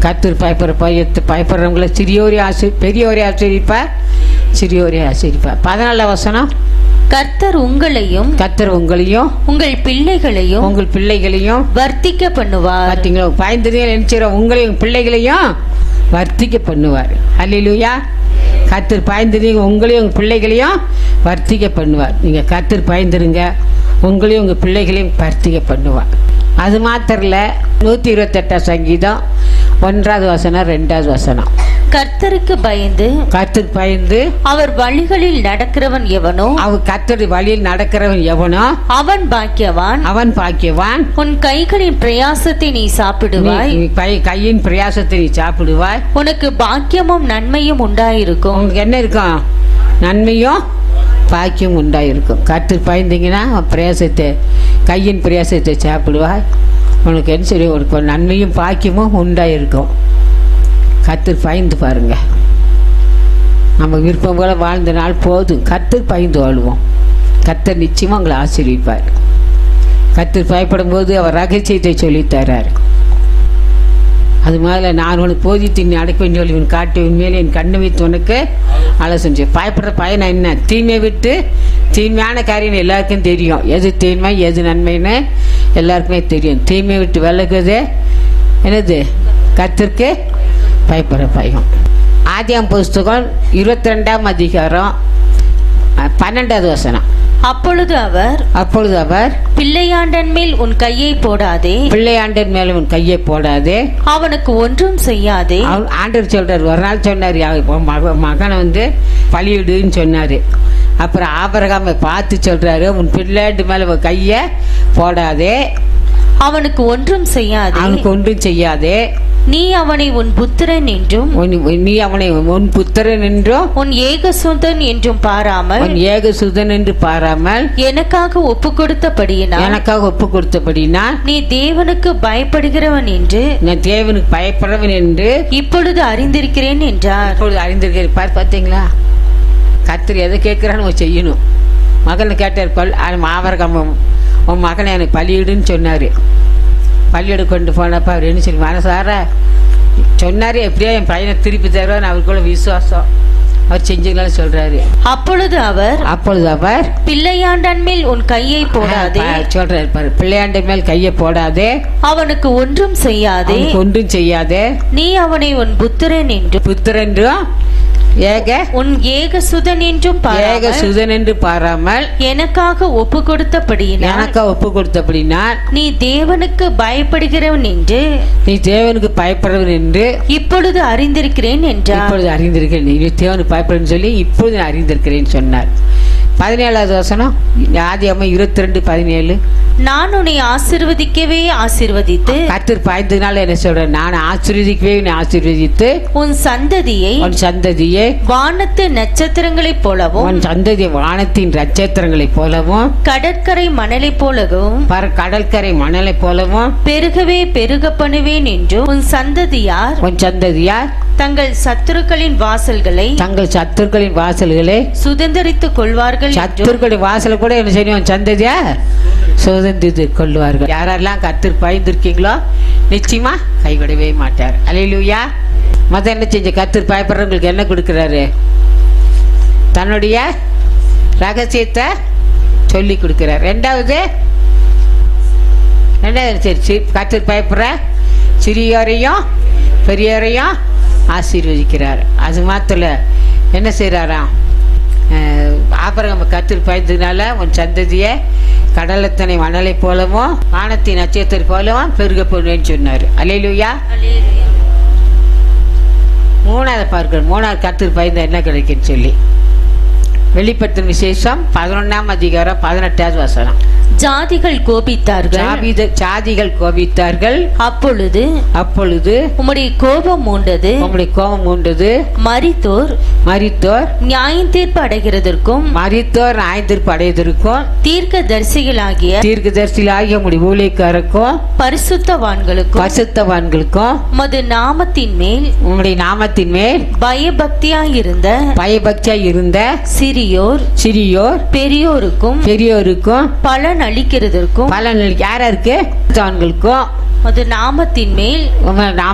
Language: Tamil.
கத்தர் பயப்படுற பயத்து பயப்படுறவங்கள சிறியோரே ஆசி பெரியோரே ஆசிரிப்பார் சிறியோரே ஆசிரிப்பார் பதினாலாம் வசனம் கர்த்தர் உங்களையும் கத்தர் உங்களையும் உங்கள் பிள்ளைகளையும் உங்கள் பிள்ளைகளையும் வர்த்திக்க பண்ணுவார் பார்த்தீங்களா பயந்துதான் நினைச்சிடும் உங்களையும் பிள்ளைகளையும் வர்த்திக்க பண்ணுவார் அல்லையிலுயா கத்தர் பயந்துறீங்க உங்களையும் உங்கள் பிள்ளைகளையும் வர்த்திக்க பண்ணுவார் நீங்கள் கத்தர் பயந்துருங்க உங்களையும் உங்கள் பிள்ளைகளையும் வர்த்திக்க பண்ணுவார் அது மாத்திரம் இல்ல நூற்றி இருபத்தெட்டாம் சங்கீதம் ஒன்றாவது வசனம் ரெண்டாவது வசனம் கர்த்தருக்கு பயந்து கத்தர் பயந்து அவர் வழிகளில் நடக்கிறவன் எவனோ அவன் கத்தர் வழியில் நடக்கிறவன் எவனோ அவன் பாக்கியவான் அவன் பாக்கியவான் உன் கைகளின் பிரயாசத்தை நீ சாப்பிடுவாய் நீ கை- கையின் பிரயாசத்தை நீ சாப்பிடுவாய் உனக்கு பாக்கியமும் நன்மையும் உண்டாயிருக்கும் உங்களுக்கு என்ன இருக்கும் நன்மையும் பாக்கியம் உண்டாயிருக்கும் கற்று பயந்தீங்கன்னா உன் பிரயாசத்தை கையின் பிரயாசத்தை சாப்பிடுவாய் உனக்கு என்ன சொல்லி உனக்கு ஒரு நன்மையும் பாக்கியமும் உண்டாயிருக்கும் கற்று பயந்து பாருங்க நம்ம விருப்பம் போல வாழ்ந்த நாள் போதும் கற்று பயந்து வாழுவோம் கத்தர் நிச்சயமாக உங்களை ஆசீர்விப்பார் கற்று பயப்படும் போது அவர் ரகசியத்தை சொல்லித் தர்றார் அது மாதிரி நான் உனக்கு போதித்து நீ அடைப்பேன் சொல்லி உன் காட்டு உண்மையிலே என் கண்ணை வைத்து உனக்கு ஆலோசனை செய். பயப்படுற பயன் என்ன தீமை விட்டு தீமையான காரியம் எல்லாருக்கும் தெரியும் எது தீமை எது நன்மைன்னு எல்லாருக்குமே தெரியும் தீமை விட்டு விலகுது என்னது கத்திற்கு பயப்படுற பயம் ஆதியாம் புஸ்தகம் இருபத்தி ரெண்டாம் அதிகாரம் அஹ், பன்னெண்டாவது வசனம் அப்பொழுது அவர் அப்பொழுது அவர் பிள்ளையாண்டன் மேல் உன் கையை போடாதே பிள்ளையாண்டின் மேலே உன் கையை போடாதே அவனுக்கு ஒன்றும் செய்யாதே அவர் ஆண்டவர் சொல்றாரு ஒரு நாள் சொன்னார் மக மகனை வந்து பலியிடுன்னு சொன்னார் அப்புறம் ஆபரகாமை பார்த்து சொல்றாரு உன் பிள்ளைட்டு மேலே உன் கையை போடாதே அவனுக்கு ஒன்றும் செய்யாதே அவனுக்கு ஒன்றும் செய்யாதே நீ அவனை உன் புத்திரன் என்றும் உன்- நீ அவனை உன் புத்திரன் என்றும் உன் ஏகசுதன் என்றும் பாராமல் உன் ஏக சுதன் என்று பாராமல் எனக்காக ஒப்பு கொடுத்தபடியினால் எனக்காக ஒப்பு கொடுத்தபடினா நீ தேவனுக்கு பயப்படுகிறவன் என்று நான் தேவனுக்கு பயப்படுறவன் என்று இப்பொழுது அறிந்திருக்கிறேன் என்றார் இப்பொழுது அறிந்திருக்கிறேன் பார் பார்த்தீங்களா கத்திரி எதை கேட்குறான்னு அவன் செய்யணும் மகனை கேட்டார் பல் ஆவரகம் உன் மகனை எனக்கு பலியிடுன்னு சொன்னார் பள்ளியிட கொண்டு போனப்ப அவர் என்ன சொல்லி மனசார சொன்னார் எப்படியோ என் பையனை திருப்பி தருவான்னு அவருக்குள்ள விசுவாசம் அவர் செஞ்சுக்கலாம்னு சொல்றாரு அப்பொழுது அவர் அப்பொழுது அவர் பிள்ளையாண்டன் மேல் உன் கையை போடாதே பா- சொல்றாரு பாரு பிள்ளையாண்ட மேல் கையை போடாதே அவனுக்கு ஒன்றும் செய்யாதே அவனுக்கு ஒன்றும் செய்யாதே நீ அவனை உன் புத்திரன் என்றும் புத்திரன்றும் ஏக உன் ஏகசுதன் என்றும் ஏக பாராமல் சுதன் என்று பாராமல் எனக்காக ஒப்பு கொடுத்தபடியினால் எனக்கா ஒப்பு கொடுத்தபடினா நீ தேவனுக்கு பயப்படுகிறவன் என்று நீ தேவனுக்கு பயப்படுறவன் என்று இப்பொழுது அறிந்திருக்கிறேன் என்றார் இப்பொழுது அறிந்திருக்கிறேன் நீ தேவனுக்கு பயப்படுன்னு சொல்லி இப்பொழுது நான் அறிந்திருக்கிறேன்னு சொன்னார் பதினேழாவது வசனம் ஆதி அம்மா இருபத்தி ரெண்டு பதினேழு நான் உன்னை ஆசிர்வதிக்கவே ஆசிர்வதித்து கத்தர் பாய்ந்ததுனால என்ன சொல்றேன் நான் ஆசீர்வதிக்கவே உன்னை ஆசீர்வதித்து உன் சந்ததியை உன் சந்ததியே வானத்து நட்சத்திரங்களைப் போலவும் உன் சந்ததி வானத்தின் நட்சத்திரங்களைப் போலவும் கடற்கரை மணலைப் போலவும் பர கடற்கரை மணலைப் போலவும் பெருகவே பெருக பண்ணுவேன் என்றும் உன் சந்ததியார் உன் சந்ததியார் தங்கள் சத்துருக்களின் வாசல்களை தங்கள் சத்துருக்களின் வாசல்களை சுதந்தரித்துக் கொள்வார்கள் என்றும் சத்துருக்களுடைய வாசல கூட என்ன செய்யும் உன் சந்ததியா சுதந்தித்து கொள்வார்கள் யாரெல்லாம் கத்தர் பயந்துருக்கீங்களோ நிச்சயமா கைவிடவே மாட்டார் அலையிலுயா மத என்ன செஞ்ச கத்தர் பயப்படுறவங்களுக்கு என்ன கொடுக்குறாரு தன்னுடைய ரகசியத்தை சொல்லி கொடுக்குறார் ரெண்டாவது ரெண்டாவது சரி சி கத்தர் பயப்படுற சிறியோரையும் பெரியோரையும் ஆசீர்வதிக்கிறார் அது மாத்திர என்ன செய்கிறாராம் ஆபரகம் கத்தர் பயந்ததுனால உன் சந்ததியை கடலத்தனை மணலை போலவும் வானத்தின் நட்சத்திரம் போலவும் பெருக போடுவேன்னு சொன்னார் அலையிலுயா மூணாவது பார்க்கணும் மூணாவது கத்தர் பயந்த என்ன கிடைக்குன்னு சொல்லி வெளிப்படுத்தும் விசேஷம் பதினொன்றாம் அதிகாரம் பதினெட்டாவது வசனம் ஜாதிகள் கோபித்தார்கள் ஜாபித சாதிகள் கோபித்தார்கள் அப்பொழுது அப்பொழுது உம்முடைய கோபம் மூண்டது உங்களுடைய கோபம் உண்டது மரித்தோர் மரித்தோர் நியாயம் தீர்ப்பு அடைகிறதற்கும் மரித்தோர் ஆய்ந்திருப்பு அடையதற்கும் தீர்க்க தரிசிகளாகிய தீர்க்கதரிசிகளாகிய உங்களுடைய ஊழியக்காரருக்கும் பரிசுத்தவான்களுக்கும் பசுத்தவான்களுக்கும் மது நாமத்தின் மேல் உங்களுடைய நாமத்தின் மேல் பயபக்தியாயிருந்த பயபக்தியா இருந்த சிறியோர் சிறியோர் பெரியோருக்கும் பெரியோருக்கும் பலன் அளிக்கிறதற்கும் பலன் யாரா இருக்கு பசுத்தவான்களுக்கும் மது நாமத்தின் மேல் உங்க